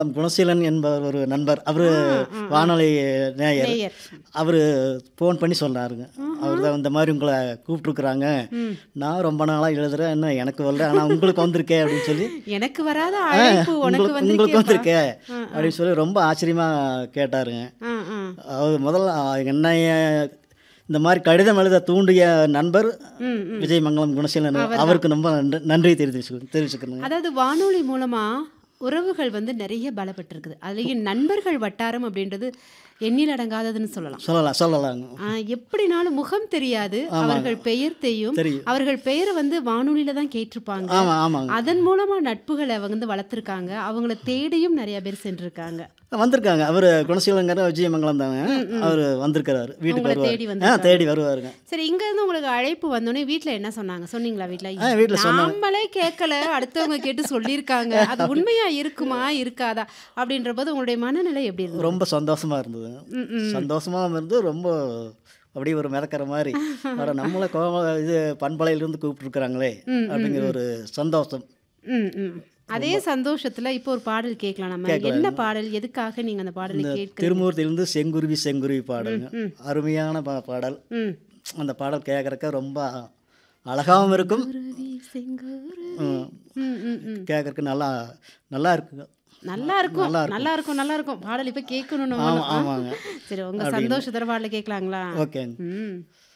குணசீலன் என்பவர் ஒரு நண்பர் அவர் வானொலி நேயர் நேயர். அவர் ஃபோன் பண்ணி சொன்னாருங்க அவர் தான் இந்த மாதிரி உங்களை கூப்பிட்ருக்குறாங்க நான் ரொம்ப நாளாக எழுதுறேன் என்ன எனக்கு வரல ஆனால் உங்களுக்கு வந்திருக்கே அப்படின்னு சொல்லி எனக்கு வராத அழைப்பு உனக்கு உங்களுக்கு உங்களுக்கு வந்திருக்கே வந்திருக்கே அப்படின்னு சொல்லி ரொம்ப ஆச்சரியமாக கேட்டாருங்க ஆ ஆ அவர் முதல்ல என்னைய இந்த மாதிரி கடிதம் எழுத தூண்டிய நண்பர் ம் ம் விஜயமங்கலம் குணசீலன் அவருக்கு ரொம்ப நன்றி- நன்றி தெரிவிச்சு தெரிவிச்சுக்கிறேங்க அதாவது வானொலி மூலமா உறவுகள் வந்து நிறைய பலப்பட்டிருக்குது அதுலயும் நண்பர்கள் வட்டாரம் அப்படின்றது எண்ணில் அடங்காததுன்னு சொல்லலாம் சொல்லலாம் சொல்லலாங்க ஆ, எப்படினாலும் முகம் தெரியாது அவர்கள் பெயர் தெரியும் தெரியும். அவர்கள் பெயரை வந்து வானொலியில தான் கேட்டிருப்பாங்க ஆமாம் ஆமாங்க அதன் மூலமா நட்புகளை அவங்க வந்து வளர்த்துருக்காங்க அவங்கள தேடியும் நிறைய பேர் சென்றிருக்காங்க வந்திருக்காங்க அவர் குணசீலங்கிற விஜயமங்கலம் தாங்க அவர் வந்திருக்கிறாரு வீட்டுக்கு உங்களை தேடி வருவார் ஆ வந்திருக்காரு. தேடி வருவாருங்க சரி இங்க இருந்து உங்களுக்கு அழைப்பு வந்தோடனே வீட்ல என்ன சொன்னாங்க சொன்னீங்களா வீட்ல ஆ, வீட்ல சொன்னாங்க. நாமளே கேட்கல அடுத்தவங்க கேட்டு சொல்லியிருக்காங்க அது உண்மையா இருக்குமா இருக்காதா அப்படின்ற போது உங்களுடைய மனநிலை எப்படி இருந்தது ரொம்ப சந்தோஷமா இருந்தது ம், ம். சந்தோஷமா இருந்து ரொம்ப அப்படியே ஒரு மிதக்கிற மாதிரி அட நம்மளை கோவ இது பண்பலையிலிருந்து கூப்பிட்டுருக்குறாங்களே அப்படிங்கிற ஒரு சந்தோஷம் ம், ம். அதே சந்தோஷத்துல இப்போ ஒரு பாடல் கேட்கலாம் நம்ம என்ன பாடல் எதுக்காக நீங்க அந்த பாடலை கேட்க திருமூர்த்தியிலிருந்து செங்குருவி செங்குருவி பாடலுங்க அருமையான பா பாடல் ம் அந்த பாடல் கேட்குறக்க ரொம்ப அழகாகவும் இருக்கும் குருவி செங்கோரு ம், ம் ம் ம் கேட்கறக்கு நல்லா நல்லா இருக்குங்க நல்லா இருக்கும் நல்லா இருக்கும் நல்லா இருக்கும் பாடல் இப்ப கேட்கணும் ஆமாம் ஆமாங்க சரி உங்க சந்தோஷத்தோட பாடல கேட்கலாங்களா ஓகேங்க ம்